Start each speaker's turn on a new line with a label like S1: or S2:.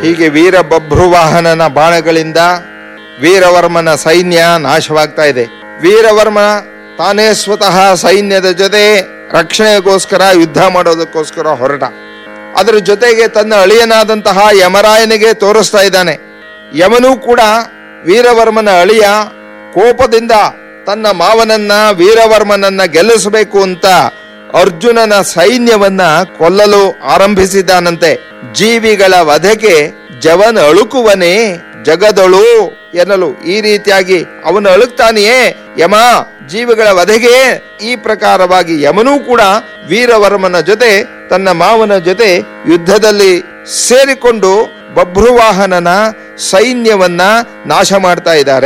S1: ಹೀಗೆ ವೀರ ಬಭ್ರುವಾಹನನ ಬಾಣಗಳಿಂದ ವೀರವರ್ಮನ ಸೈನ್ಯ ನಾಶವಾಗ್ತಾ ಇದೆ ವೀರವರ್ಮ ತಾನೇ ಸ್ವತಃ ಸೈನ್ಯದ ಜೊತೆ ರಕ್ಷಣೆಗೋಸ್ಕರ ಯುದ್ಧ ಮಾಡೋದಕ್ಕೋಸ್ಕರ ಹೊರಟ ಅದರ ಜೊತೆಗೆ ತನ್ನ ಅಳಿಯನಾದಂತಹ ಯಮರಾಯನಿಗೆ ತೋರಿಸ್ತಾ ಇದ್ದಾನೆ ಯಮನೂ ಕೂಡ ವೀರವರ್ಮನ ಅಳಿಯ ಕೋಪದಿಂದ ತನ್ನ ಮಾವನನ್ನ ವೀರವರ್ಮನನ್ನ ಗೆಲ್ಲಿಸಬೇಕು ಅಂತ ಅರ್ಜುನನ ಸೈನ್ಯವನ್ನ ಕೊಲ್ಲಲು ಆರಂಭಿಸಿದ್ದಾನಂತೆ ಜೀವಿಗಳ ವಧೆಗೆ ಜವನ್ ಅಳುಕುವನೇ ಜಗದಳು ಎನ್ನಲು ಈ ರೀತಿಯಾಗಿ ಅವನು ಅಳುಕ್ತಾನೆಯೇ ಯಮ ಜೀವಿಗಳ ವಧೆಗೆ ಈ ಪ್ರಕಾರವಾಗಿ ಯಮನೂ ಕೂಡ ವೀರವರ್ಮನ ಜೊತೆ ತನ್ನ ಮಾವನ ಜೊತೆ ಯುದ್ಧದಲ್ಲಿ ಸೇರಿಕೊಂಡು ಬಭ್ರುವಾಹನನ ಸೈನ್ಯವನ್ನ ನಾಶ ಮಾಡ್ತಾ ಇದ್ದಾರೆ